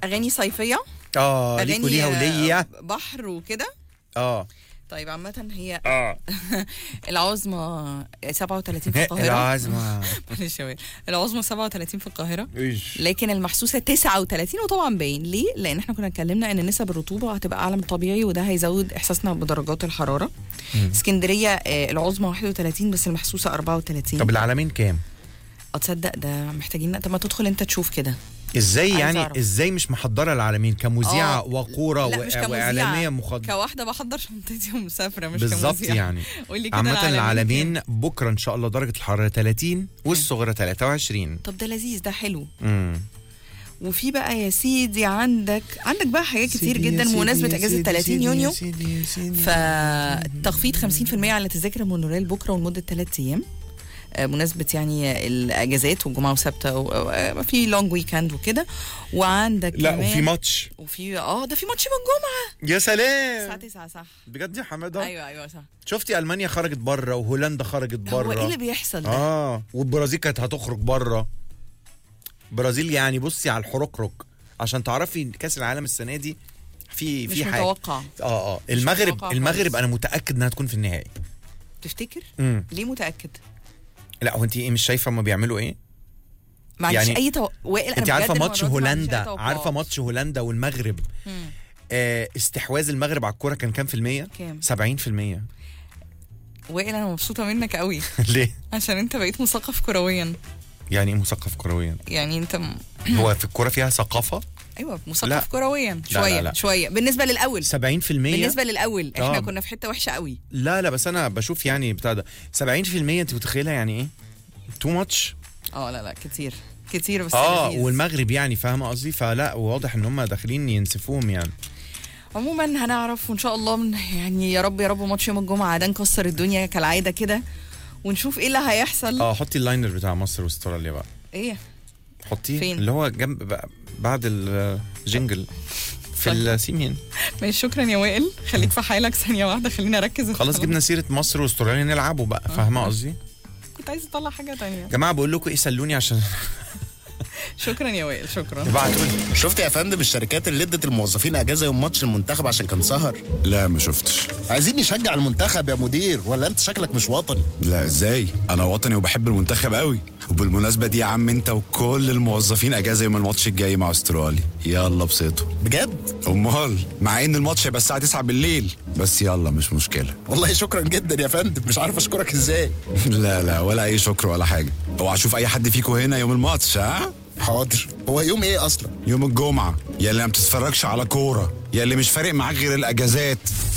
اغاني صيفيه اه ليك وليها آه، وليا بحر وكده اه طيب عامة هي اه العظمى 37 في القاهرة العزمة معلش يا وائل. العظمى 37 في القاهرة إيش. لكن المحسوسة 39 وطبعا باين ليه؟ لأن احنا كنا اتكلمنا إن نسب الرطوبة هتبقى أعلى من الطبيعي وده هيزود إحساسنا بدرجات الحرارة. اسكندرية آه، العظمى 31 بس المحسوسة 34 طب العالمين كام؟ اه تصدق ده محتاجين طب ما تدخل أنت تشوف كده ازاي عايزة يعني أعرف. ازاي مش محضره العالمين كمذيعه آه. وقوره لا و- مش كمذيعة. واعلاميه مخضره كواحدة بحضر شنطتي ومسافرة مش بالظبط كمذيعة. يعني قولي كده عامة العالمين كام؟ بكره ان شاء الله درجه الحراره 30 والصغرى 23 طب ده لذيذ ده حلو امم وفي بقى يا سيدي عندك عندك بقى حاجات كتير سيدي يا جدا سيدي بمناسبة يا اجازة سيدي 30 سيدي يا يونيو سيدي يا سيدي. فتخفيض 50% على تذاكر المونوريل بكره ولمده ثلاث ايام آه، مناسبة يعني الاجازات والجمعة وسبتة وفي لونج ويكند وكده وعندك لا كمان وفي ماتش وفي اه ده في ماتش يوم الجمعة يا الساعة سلام 9 صح بجد يا حماده ايوه ايوه صح شفتي المانيا خرجت بره وهولندا خرجت هو ايه بره اللي بيحصل ده؟ اه والبرازيل كانت هتخرج بره برازيل يعني بصي على الحركرك عشان تعرفي إن كاس العالم السنه دي في مش في حاجه متوقع اه اه المغرب متوقع المغرب خالص. انا متاكد انها تكون في النهائي تفتكر؟ امم ليه متأكد؟ لا هو انت ايه مش شايفه هما بيعملوا ايه ما عنديش يعني اي تو... وائل أنا انت عارفه بجد ماتش المرة دي ما عنديش هولندا أي توقعات. عارفه ماتش هولندا والمغرب مم. آه استحواذ المغرب على الكوره كان كام في المية؟ كام؟ 70% وائل انا مبسوطة منك قوي ليه؟ عشان انت بقيت مثقف كرويا يعني ايه مثقف كرويا؟ يعني انت م... هو في الكوره فيها ثقافه ايوه مثقف لا. كرويا لا، شويه لا. شويه بالنسبه للاول 70% بالنسبه للاول احنا آه. كنا في حته وحشه قوي لا لا بس انا بشوف يعني بتاع ده 70% انت متخيله يعني ايه؟ تو ماتش اه لا لا كتير كتير بس اه لذيذ. والمغرب يعني فاهمه قصدي فلا واضح ان هم داخلين ينسفوهم يعني عموما هنعرف وان شاء الله من يعني يا رب يا رب ماتش يوم الجمعه ده نكسر الدنيا كالعاده كده ونشوف ايه اللي هيحصل اه حطي اللاينر بتاع مصر واستراليا بقى ايه حطيه فين؟ اللي هو جنب بقى بعد الجنجل في طيب. السيمين ماشي شكرا يا وائل خليك في حالك ثانيه واحده خلينا اركز خلاص جبنا سيره مصر واستراليا نلعبوا بقى فاهمه قصدي كنت عايز اطلع حاجه تانية يا جماعه بقول لكم ايه سلوني عشان شكرا يا وائل شكرا ابعتوا لي شفت يا فندم الشركات اللي ادت الموظفين اجازه يوم ماتش المنتخب عشان كان سهر لا ما شفتش عايزين نشجع المنتخب يا مدير ولا انت شكلك مش وطني لا ازاي انا وطني وبحب المنتخب قوي وبالمناسبه دي يا عم انت وكل الموظفين اجازه يوم الماتش الجاي مع استراليا يلا بسيطوا بجد امال مع ان الماتش هيبقى الساعه 9 بالليل بس يلا مش مشكله والله شكرا جدا يا فندم مش عارف اشكرك ازاي لا لا ولا اي شكر ولا حاجه اوعى اشوف اي حد فيكم هنا يوم الماتش ها حاضر هو يوم ايه اصلا يوم الجمعه يا اللي ما بتتفرجش على كوره يا اللي مش فارق معاك غير الاجازات